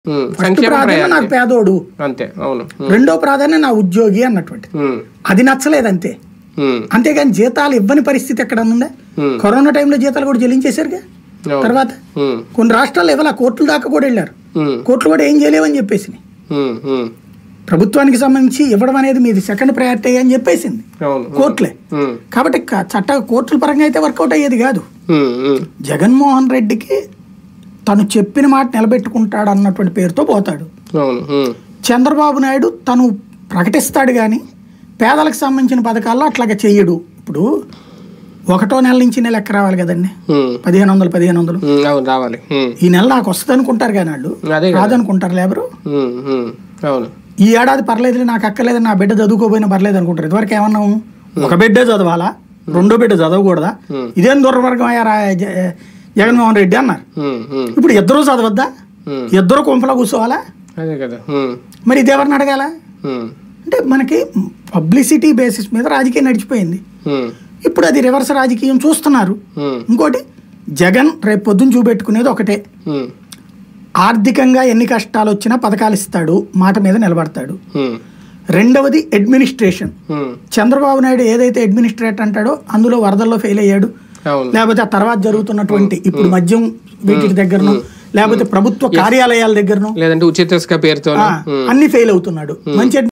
ఉమ్, first సంక్షేమ ప్రాధాన్యం నాకు ప్రయారిటీ పేదోడు అంతే అవును ఉమ్, రెండో ప్రాధాన్యం నా ఉద్యోగి అన్నటువంటి ఉమ్, అది నచ్చలేదు అంతే ఉమ్, అంతేగాని జీతాలు ఇవ్వని పరిస్థితి ఎక్కడ ఉందా ఉమ్, కరోనా టైంలో జీతాలు కూడా చెల్లించేశారుగా అవును. తర్వాత ఉమ్, కొన్ని రాష్ట్రాల్లో ఇవ్వాల కోర్టుల దాకా కూడా వెళ్ళారు ఉమ్, కోర్టులు కూడా ఏం చేయలేవని చెప్పేసి ఉమ్, ఉమ్, ప్రభుత్వానికి సంబంధించి ఇవ్వడం అనేది మీది సెకండ్ ప్రయారిటీ అని చెప్పేసింది అవును ఉమ్, కోర్టులే ఉమ్, కాబట్టి క- చట్ట కోర్టుల పరంగా అయితే వర్కౌట్ అయ్యేది కాదు ఉమ్, ఉమ్, జగన్మోహన్ రెడ్డికి తను చెప్పిన మాట నిలబెట్టుకుంటాడు అన్నటువంటి పేరుతో పోతాడు అవును ఉమ్, చంద్రబాబు నాయుడు తను ప్రకటిస్తాడు కానీ పేదలకు సంబంధించిన పథకాల్లో అట్లాగా చెయ్యడు ఇప్పుడు ఒకటో నెల నుంచి నెల లెక్క రావాలి కదండి ఉమ్, పదిహేను వందలు పదిహేను వందలు ఉమ్, అవును రావాలి ఉమ్, ఈ నెల నాకు వస్తుంది అనుకుంటారు కానీ వాళ్ళు అదే కదా రాదనుకుంటారు లేబరు ఉమ్, ఉమ్, అవును ఈ ఏడాది పర్లేదు నాకు అక్కర్లేదు నా బిడ్డ చదువుకోపోయినా పర్లేదు అనుకుంటారు ఇదివరకు ఏమన్నాము ఒక బిడ్డే చదవాలా రెండో బిడ్డ చదవకూడదా Hmm. ఇదేం దుర్వర్గం అయ్యారా జ- జగన్మోహన్ రెడ్డి అన్నారు ఉమ్, ఉమ్, ఇప్పుడు ఇద్దరు చదవద్దా ఉమ్, ఇద్దరు కొంపలో కూర్చోవాలా అదే కదా ఉమ్, మరి ఇది ఎవరిని అడగాల ఉమ్, అంటే మనకి పబ్లిసిటీ బేసిస్ మీద రాజకీయం నడిచిపోయింది ఉమ్, ఇప్పుడు అది రివర్స్ రాజకీయం చూస్తున్నారు ఉమ్, ఇంకోటి జగన్ రేపు పొద్దున్న చూపెట్టుకునేది ఒకటే ఉమ్, ఆర్థికంగా ఎన్ని కష్టాలు వచ్చినా పథకాలు ఇస్తాడు మాట మీద నిలబడతాడు ఉమ్, రెండవది అడ్మినిస్ట్రేషన్ ఉమ్, చంద్రబాబు నాయుడు ఏదైతే అడ్మినిస్ట్రేటర్ అంటాడో అందులో వరదల్లో ఫెయిల్ అయ్యాడు అవును లేకపోతే ఆ తర్వాత జరుగుతున్నటువంటి ఇప్పుడు మద్యం వీటి దగ్గరను లేకపోతే ప్రభుత్వ కార్యాలయాల దగ్గరను లేదంటే ఉచిత ఇసుక పేరుతో ఆ, అన్ని ఫెయిల్ అవుతున్నాడు మంచి